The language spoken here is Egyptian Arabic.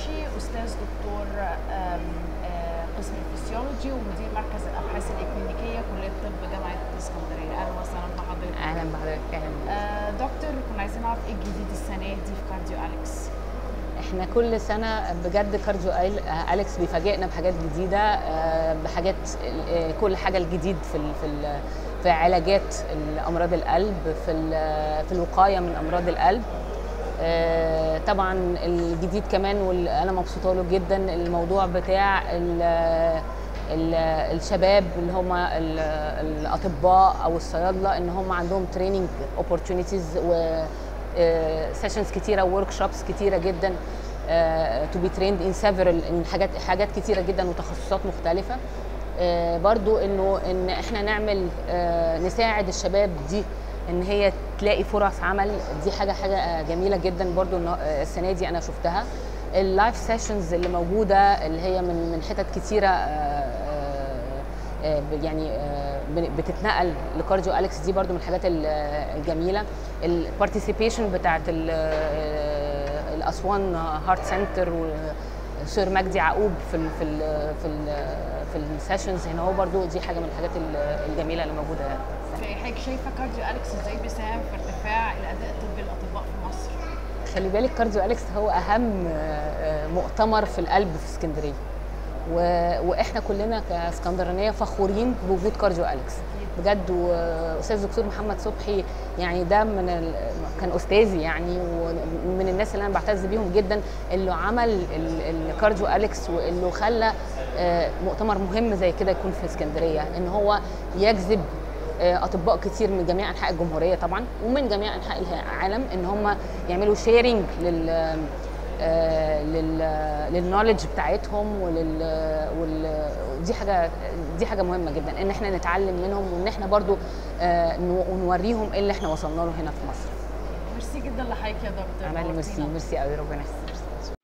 صبحي استاذ دكتور آم، آه، قسم الفسيولوجي ومدير مركز الابحاث الاكلينيكيه كليه طب جامعه اسكندريه اهلا وسهلا بحضرتك اهلا بحضرتك اهلا آه، دكتور كنا عايزين نعرف ايه الجديد السنه دي في كارديو اليكس احنا كل سنه بجد كارديو آيل- آه، اليكس بيفاجئنا بحاجات جديده آه، بحاجات آه، كل حاجه الجديد في ال- في ال- في علاجات امراض القلب في ال- في الوقايه من امراض القلب آه، طبعا الجديد كمان وانا مبسوطه له جدا الموضوع بتاع ال ال الشباب اللي هم ال- الاطباء او الصيادله ان هم عندهم تريننج اوبورتونيتيز و سيشنز كتيره ورك شوبس كتيره جدا تو بي تريند ان سيفرال ان حاجات حاجات كتيره جدا وتخصصات مختلفه آه، برضو انه ان احنا نعمل آه، نساعد الشباب دي ان هي تلاقي فرص عمل دي حاجه حاجه جميله جدا برضو إن- آه، السنه دي انا شفتها اللايف سيشنز اللي موجوده اللي هي من من حتت كتيره آه، آه، آه، يعني آه، بن- بتتنقل لكارديو اليكس دي برضو من الحاجات ال- الجميله البارتيسيبيشن بتاعت ال- آه، الاسوان هارت سنتر وسير مجدي يعقوب في ال في ال في ال في السيشنز هنا هو برضو دي حاجه من الحاجات ال- الجميله اللي موجوده في حضرتك شايفه كارديو اليكس ازاي بيساهم في ارتفاع الاداء الطبي للاطباء في مصر خلي بالك كارديو اليكس هو اهم آه، مؤتمر في القلب في اسكندريه و... واحنا كلنا كاسكندرانيه فخورين بوجود كارديو اليكس بجد واستاذ دكتور محمد صبحي يعني ده من ال... كان استاذي يعني ومن الناس اللي انا بعتز بيهم جدا اللي عمل ال... الكارديو اليكس واللي خلى آه، مؤتمر مهم زي كده يكون في اسكندريه ان هو يجذب آه، اطباء كتير من جميع انحاء الجمهوريه طبعا ومن جميع انحاء العالم ان هم يعملوا شيرنج لل آه، لل للنولج بتاعتهم ولل وال... دي حاجه دي حاجه مهمه جدا ان احنا نتعلم منهم وان احنا برضو آه، نو- نوريهم ايه اللي احنا وصلنا له هنا في مصر ميرسي جدا لحضرتك يا دكتور عمال ميرسي نورتينا. ميرسي قوي ربنا يخليك